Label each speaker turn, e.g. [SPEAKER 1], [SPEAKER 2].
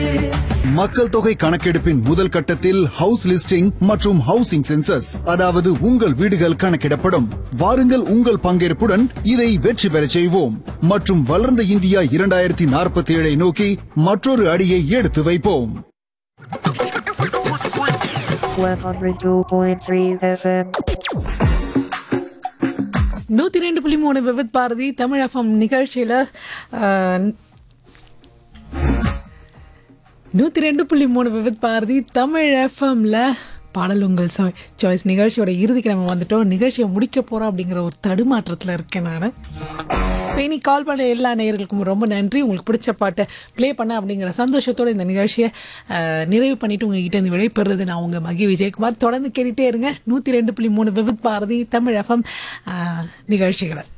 [SPEAKER 1] மக்கள் தொகை கணக்கெடுப்பின் முதல் கட்டத்தில் ஹவுஸ் லிஸ்டிங் மற்றும் ஹவுசிங் சென்சஸ் அதாவது உங்கள் வீடுகள் கணக்கிடப்படும் வாருங்கள் உங்கள் பங்கேற்புடன் இதை வெற்றி பெறச் செய்வோம் மற்றும் வளர்ந்த இந்தியா இரண்டாயிரத்தி நாற்பத்தி ஏழை நோக்கி மற்றொரு அடியை எடுத்து வைப்போம்
[SPEAKER 2] 102.3 FM.
[SPEAKER 3] நூத்தி ரெண்டு புள்ளி மூணு விவித் பாரதி தமிழ் எஃப்எம் நிகழ்ச்சியில ஆஹ், நூத்தி ரெண்டு புள்ளி மூணு விவித் பாரதி தமிழ் எஃப்எம்ல பாடல் உங்கள் சாய்ஸ் நிகழ்ச்சியோட இறுதிக்கு நம்ம வந்துட்டோம் நிகழ்ச்சியை முடிக்க போறோம் அப்படிங்கிற ஒரு தடுமாற்றத்தில் இருக்கேன் நான் ஸோ இனி கால் பண்ண எல்லா நேயர்களுக்கும் ரொம்ப நன்றி உங்களுக்கு பிடிச்ச பாட்டை ப்ளே பண்ண அப்படிங்கிற சந்தோஷத்தோட இந்த நிகழ்ச்சியை ஆஹ், நிறைவு பண்ணிட்டு உங்ககிட்ட இருந்து விடைபெறுறது நான் உங்க மகி விஜயகுமார் தொடர்ந்து கேட்டுட்டே இருங்க நூற்றி ரெண்டு புள்ளி மூணு விவித் பாரதி தமிழ் எஃப்எம் நிகழ்ச்சிகளை